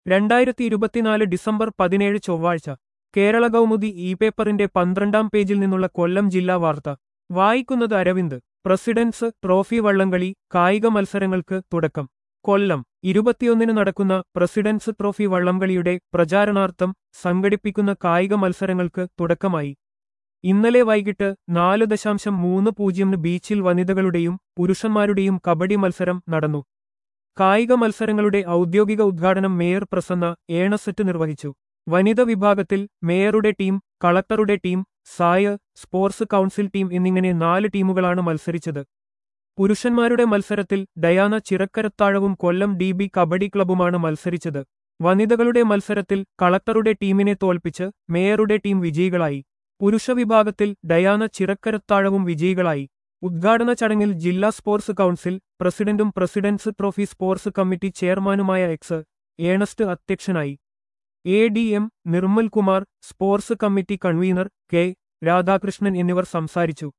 രണ്ടായിരത്തി ഇരുപത്തിനാല് ഡിസംബർ പതിനേഴ് ചൊവ്വാഴ്ച കേരള കൗമുദി ഇ പേപ്പറിന്റെ പന്ത്രണ്ടാം പേജിൽ നിന്നുള്ള കൊല്ലം ജില്ലാ വാർത്ത വായിക്കുന്നത് അരവിന്ദ് പ്രസിഡൻസ് ട്രോഫി വള്ളംകളി കായിക മത്സരങ്ങൾക്ക് തുടക്കം കൊല്ലം ഇരുപത്തിയൊന്നിന് നടക്കുന്ന പ്രസിഡൻസ് ട്രോഫി വള്ളംകളിയുടെ പ്രചാരണാർത്ഥം സംഘടിപ്പിക്കുന്ന കായിക മത്സരങ്ങൾക്ക് തുടക്കമായി ഇന്നലെ വൈകിട്ട് നാല് ദശാംശം മൂന്ന് പൂജ്യമിന് ബീച്ചിൽ വനിതകളുടെയും പുരുഷന്മാരുടെയും കബഡി മത്സരം നടന്നു കായിക മത്സരങ്ങളുടെ ഔദ്യോഗിക ഉദ്ഘാടനം മേയർ പ്രസന്ന ഏണസെറ്റ് നിർവഹിച്ചു വനിത വിഭാഗത്തിൽ മേയറുടെ ടീം കളക്ടറുടെ team SAI sports council team എന്നിങ്ങനെ നാല് ടീമുകളാണ് മത്സരിച്ചത് പുരുഷന്മാരുടെ മത്സരത്തിൽ ഡയാന ചിറക്കരത്താഴവും കൊല്ലം ഡി ബി കബഡി ക്ലബുമാണ് മത്സരിച്ചത് വനിതകളുടെ മത്സരത്തിൽ കളക്ടറുടെ ടീമിനെ തോൽപ്പിച്ച് മേയറുടെ ടീം വിജയികളായി പുരുഷ വിഭാഗത്തിൽ ഡയാന ചിറക്കരത്താഴവും വിജയികളായി ഉദ്ഘാടന ചടങ്ങിൽ ജില്ലാ സ്പോർട്സ് കൗൺസിൽ പ്രസിഡന്റും പ്രസിഡൻസ് ട്രോഫി സ്പോർട്സ് കമ്മിറ്റി ചെയർമാനുമായ എക്സ് ഏണസ്റ്റ് അധ്യക്ഷനായി A D M Nirmal Kumar sports committee convenor K Radhakrishnan എന്നിവർ സംസാരിച്ചു